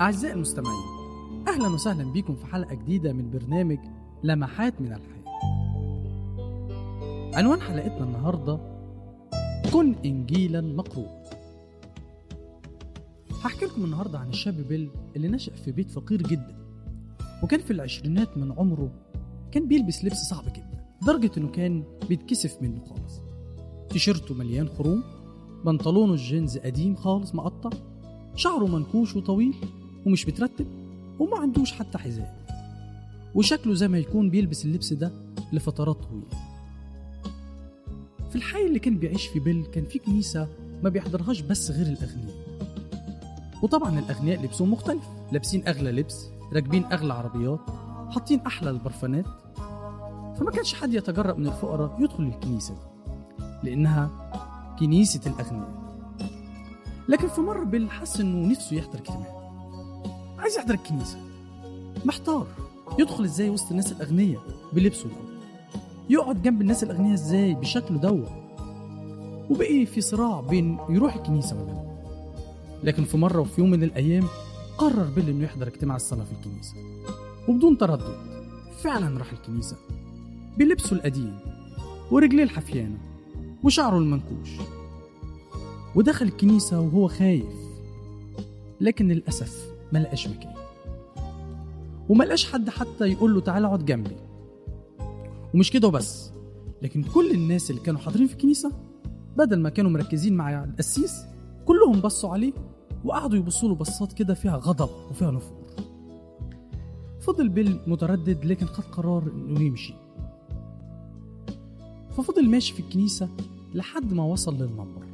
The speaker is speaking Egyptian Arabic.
أعزائي المستمعين أهلا وسهلا بكم في حلقة جديدة من برنامج لمحات من الحياة عنوان حلقتنا النهاردة كن إنجيلا مقروء هحكي لكم النهاردة عن الشاب بيل اللي نشأ في بيت فقير جدا وكان في العشرينات من عمره كان بيلبس لبس صعب جدا لدرجة إنه كان بيتكسف منه خالص تيشيرته مليان خروم بنطلونه الجينز قديم خالص مقطع شعره منكوش وطويل ومش مترتب وما عندوش حتى حذاء وشكله زي ما يكون بيلبس اللبس ده لفترات طويلة في الحي اللي كان بيعيش في بيل كان في كنيسة ما بيحضرهاش بس غير الأغنياء وطبعا الأغنياء لبسهم مختلف لابسين أغلى لبس راكبين أغلى عربيات حاطين أحلى البرفانات فما كانش حد يتجرأ من الفقراء يدخل الكنيسة دي لأنها كنيسة الأغنياء لكن في مرة بيل حس إنه نفسه يحضر اجتماع عايز يحضر الكنيسة محتار يدخل ازاي وسط الناس الأغنياء بلبسه ده يقعد جنب الناس الأغنياء ازاي بشكله دوت وبقي في صراع بين يروح الكنيسة ولا لا لكن في مرة وفي يوم من الأيام قرر بيل إنه يحضر اجتماع الصلاة في الكنيسة وبدون تردد فعلا راح الكنيسة بلبسه القديم ورجليه الحفيانة وشعره المنكوش ودخل الكنيسة وهو خايف لكن للأسف ما لقاش مكان وما لقاش حد حتى يقول له تعالى اقعد جنبي ومش كده وبس لكن كل الناس اللي كانوا حاضرين في الكنيسة بدل ما كانوا مركزين مع القسيس كلهم بصوا عليه وقعدوا يبصوا له بصات كده فيها غضب وفيها نفور فضل بيل متردد لكن خد قرار انه يمشي ففضل ماشي في الكنيسة لحد ما وصل للمنبر